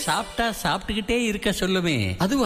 சாப்பிட்டா சாப்பிட்டுக்கிட்டே இருக்க சொல்லுமே அதுவா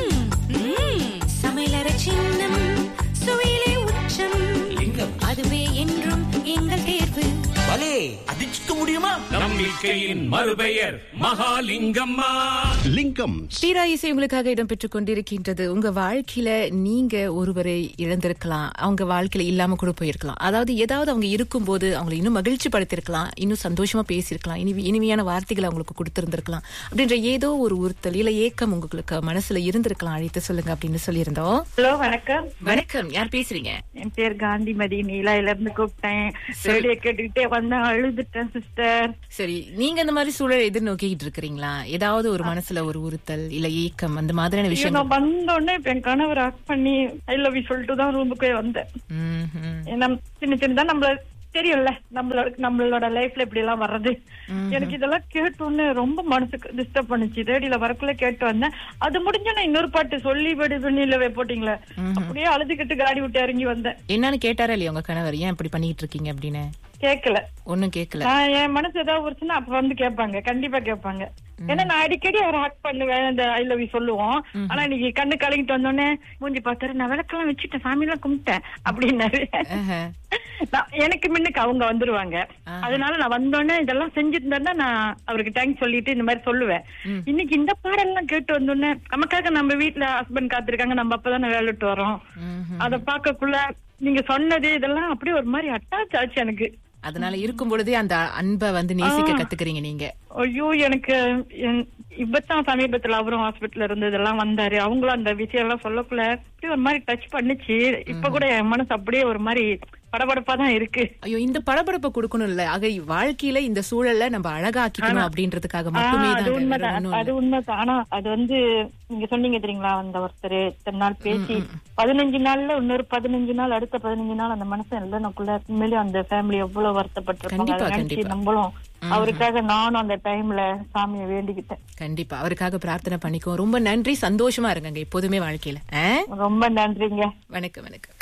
சமையலறை சின்னம் சுவையிலே உச்சம் லிங்கம் அதுவே என்றும் எங்கள் தேர்வு பலே அடிச்சுக்க முடியுமா நம்பிக்கையின் மறுபெயர் மகாலிங்கம்மா லிங்கம் தீரா இசை உங்களுக்காக இடம்பெற்றுக் கொண்டிருக்கின்றது உங்க வாழ்க்கையில நீங்க ஒருவரை இழந்திருக்கலாம் அவங்க வாழ்க்கையில இல்லாம கூட போயிருக்கலாம் அதாவது ஏதாவது அவங்க இருக்கும்போது அவங்களை இன்னும் மகிழ்ச்சி படுத்திருக்கலாம் இன்னும் சந்தோஷமா பேசியிருக்கலாம் இனி இனிமையான வார்த்தைகளை அவங்களுக்கு கொடுத்திருந்திருக்கலாம் அப்படின்ற ஏதோ ஒரு உறுத்தல் இல்ல ஏக்கம் உங்களுக்கு மனசுல இருந்திருக்கலாம் அழைத்து சொல்லுங்க அப்படின்னு சொல்லியிருந்தோம் ஹலோ வணக்கம் வணக்கம் யார் பேசுறீங்க என் பேர் காந்திமதி நீலாயில இருந்து கூப்பிட்டேன் ரேடியோ கேட்டுக்கிட்டே வந்தேன் அழுதுட்டேன் சிஸ்டர் சரி நீங்க இந்த மாதிரி சூழலை எதிர்நோக்கிட்டு இருக்கிறீங்களா ஏதாவது ஒரு மனசுல ஒரு உறுத்தல் இல்ல ஏக்கம் அந்த மாதிரியான விஷயம் நான் வந்த உடனே இப்ப என் கணவர் ஆக் பண்ணி ஐ லவ் யூ சொல்லிட்டு தான் ரூமுக்கே வந்தேன் ம்ஹும். ஏன்னா சின்ன சின்னதா நம்மள தெரியும்ல நம்மளோட நம்மளோட லைஃப்ல இப்படி எல்லாம் வர்றது எனக்கு இதெல்லாம் கேட்டோன்னு ரொம்ப மனசுக்கு டிஸ்டர்ப் பண்ணுச்சு ரேடியோல வரக்குள்ள கேட்டு வந்தேன் அது முடிஞ்சோன்னா இன்னொரு பாட்டு சொல்லி படி துணியிலவே போட்டீங்களே அப்படியே அழுதுகிட்டு காடி விட்டு இறங்கி வந்தேன் என்னன்னு கேட்டாரா இல்லையா உங்க கணவர் ஏன் இப்படி பண்ணிட்டு இருக்கீங்க அப்படின்னு கேக்கல ஒண்ணும் கேட்கல நான் என் மனசு ஏதாவது வருச்சுன்னா அப்ப வந்து கேட்பாங்க கண்டிப்பா கேட்பாங்க ஏன்னா நான் அடிக்கடி அவர் ஹாக் பண்ணுவேன் இந்த ஐ லவ் யூ சொல்லுவோம் ஆனா இன்னைக்கு கண்ணு கலங்கிட்டு வந்தோடனே மூஞ்சி பார்த்தாரு நான் விளக்கெல்லாம் வச்சுட்டேன் சாமி எல்லாம் கும்பிட்டேன் அப்படின்னாரு ஆஹா. நான் எனக்கு முன்னுக்கு அவங்க வந்துருவாங்க அதனால நான் வந்தோடனே இதெல்லாம் செஞ்சிருந்தேன்னா நான் அவருக்கு தேங்க்ஸ் சொல்லிட்டு இந்த மாதிரி சொல்லுவேன் இன்னைக்கு இந்த பாடல்லாம் கேட்டு வந்தோடனே நமக்காக நம்ம வீட்டுல ஹஸ்பண்ட் காத்திருக்காங்க நம்ம அப்பதானே வேலை விட்டு வரோம் அத பாக்கக்குள்ள நீங்க சொன்னது இதெல்லாம் அப்படியே ஒரு மாதிரி அட்டாச் ஆச்சு எனக்கு அதனால இருக்கும் பொழுதே அந்த அன்பை வந்து நேசிக்க கத்துக்கிறீங்க நீங்க ஐயோ எனக்கு என்- இப்பதான் சமீபத்துல அவரும் ஹாஸ்பிட்டல் இருந்ததெல்லாம் வந்தாரு அவங்களும் அந்த விஷயம் எல்லாம் சொல்லக்குள்ள அப்படியே ஒரு மாதிரி டச் பண்ணுச்சு இப்ப கூட என் மனசு அப்படியே ஒரு மாதிரி படபடப்பா தான் இருக்கு ஐயோ இந்த படபடப்பை கொடுக்கணும் இல்ல ஆக வாழ்க்கையில இந்த சூழல்ல நம்ம அழகாக்கிக்கணும் அப்படின்றதுக்காக மட்டுமே ஆஹ், அது தான் வேற உண்மைதான் ஒண்ணும் அது இல்ல. உண்மைதான் ஆனா அது வந்து நீங்க சொன்னீங்க தெரியுங்களா அந்த ஒருத்தர் இத்தனை நாள் பேசி பதினஞ்சு நாள்ல இன்னொரு பதினஞ்சு நாள் அடுத்த பதினஞ்சு நாள் அந்த மனுஷன் இல்லைனக்குள்ள உண்மையிலேயே அந்த ஃபேமிலி எவ்வளவு வருத்தப்பட்டிருப்பாங்க கண்டிப்பா, அதை நினைச்சு கண்டிப்பா. நம்மளும் அவருக்காக நானும் அந்த டைம்ல சாமியை வேண்டிக்கிட்டேன் கண்டிப்பா அவருக்காக பிரார்த்தனை பண்ணிக்கோ ரொம்ப நன்றி சந்தோஷமா இருங்க எப்போதுமே வாழ்க்கையில ஆ? ரொம்ப நன்றிங்க வணக்கம் வணக்கம்